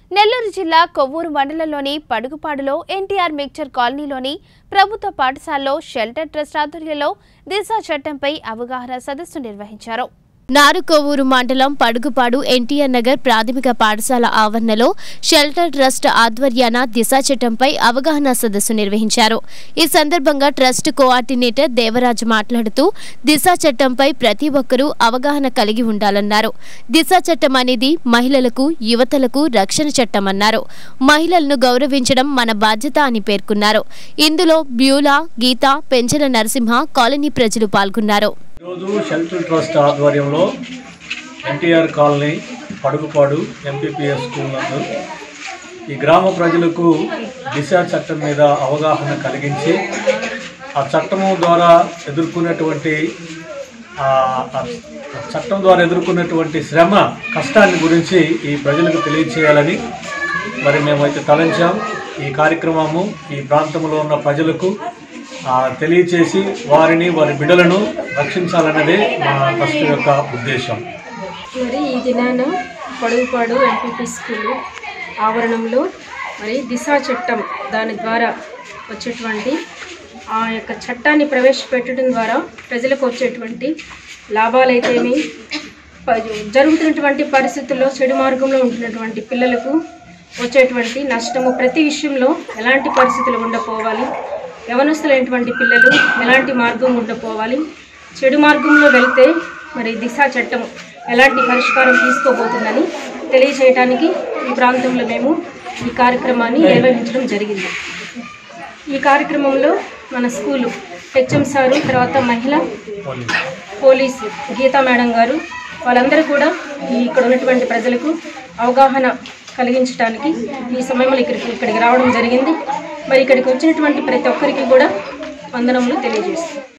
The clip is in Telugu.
నెల్లూరు జిల్లా కొవ్వూరు మండలంలోని పడుగుపాడులో ఎన్టీఆర్ మిక్చర్ కాలనీలోని ప్రభుత్వ పాఠశాలలో షెల్టర్ ట్రస్ట్ ఆధ్వర్యంలో దిశ చట్టంపై అవగాహన సదస్సు నిర్వహించారు నారుకొవ్వూరు మండలం పడుగుపాడు ఎన్టీఆర్ నగర్ ప్రాథమిక పాఠశాల ఆవరణలో షెల్టర్ ట్రస్ట్ ఆధ్వర్యాన దిశ చట్టంపై అవగాహన సదస్సు నిర్వహించారు ఈ సందర్భంగా ట్రస్ట్ కోఆర్డినేటర్ దేవరాజు మాట్లాడుతూ దిశ చట్టంపై ప్రతి ఒక్కరూ అవగాహన కలిగి ఉండాలన్నారు దిశ చట్టం అనేది మహిళలకు యువతలకు రక్షణ చట్టం అన్నారు మహిళలను గౌరవించడం మన బాధ్యత అని పేర్కొన్నారు ఇందులో బ్యూలా గీత పెంచల నరసింహ కాలనీ ప్రజలు పాల్గొన్నారు ఈరోజు షెల్టర్ ట్రస్ట్ ఆధ్వర్యంలో NTR colony Padugupadu MPPS school నందు ఈ గ్రామ ప్రజలకు దిశ చట్టం మీద అవగాహన కలిగించి ఆ చట్టము ద్వారా ఎదుర్కొన్నటువంటి ఆ ఆ చట్టం ద్వారా ఎదుర్కొన్నటువంటి శ్రమ కష్టాన్ని గురించి ఈ ప్రజలకు తెలియచేయాలని మరి మేమైతే తలంచాం ఈ కార్యక్రమము ఈ ప్రాంతంలో ఉన్న ప్రజలకు ఆ, తెలియచేసి వారిని వారి బిడ్డలను రక్షించాలన్నదే మా ట్రస్ట్ యొక్క ఉద్దేశం మరి ఈ దినాన పొడవుపాడు ఎంపీపీ స్కూలు ఆవరణంలో మరి దిశ చట్టం దాని ద్వారా వచ్చేటువంటి ఆ యొక్క చట్టాన్ని ప్రవేశపెట్టడం ద్వారా ప్రజలకు వచ్చేటువంటి లాభాలైతేమి ప- జరుగుతున్నటువంటి పరిస్థితుల్లో చెడు మార్గంలో ఉంటున్నటువంటి పిల్లలకు వచ్చేటువంటి నష్టము ప్రతి విషయంలో ఎలాంటి పరిస్థితులు ఉండపోవాలి యవనస్తులైనటువంటి పిల్లలు ఎలాంటి మార్గం ఉండపోవాలి చెడు మార్గంలో వెళ్తే మరి దిశ చట్టం ఎలాంటి పరిష్కారం తీసుకోబోతుందని తెలియజేయడానికి ఈ ప్రాంతంలో మేము ఈ కార్యక్రమాన్ని నిర్వహించడం జరిగింది ఈ కార్యక్రమంలో మన స్కూలు హెచ్ఎం సారు తర్వాత మహిళ పోలీసు పోలీసు గీతా మేడం గారు వాళ్ళందరూ కూడా ఈ ఇక్కడ ఉన్నటువంటి ప్రజలకు అవగాహన కలిగించడానికి ఈ సమయంలో ఇక్కడికి ఇక్కడికి రావడం జరిగింది మరి ఇక్కడికి వచ్చినటువంటి ప్రతి ఒక్కరికి కూడా వందనములు తెలియజేస్తుంది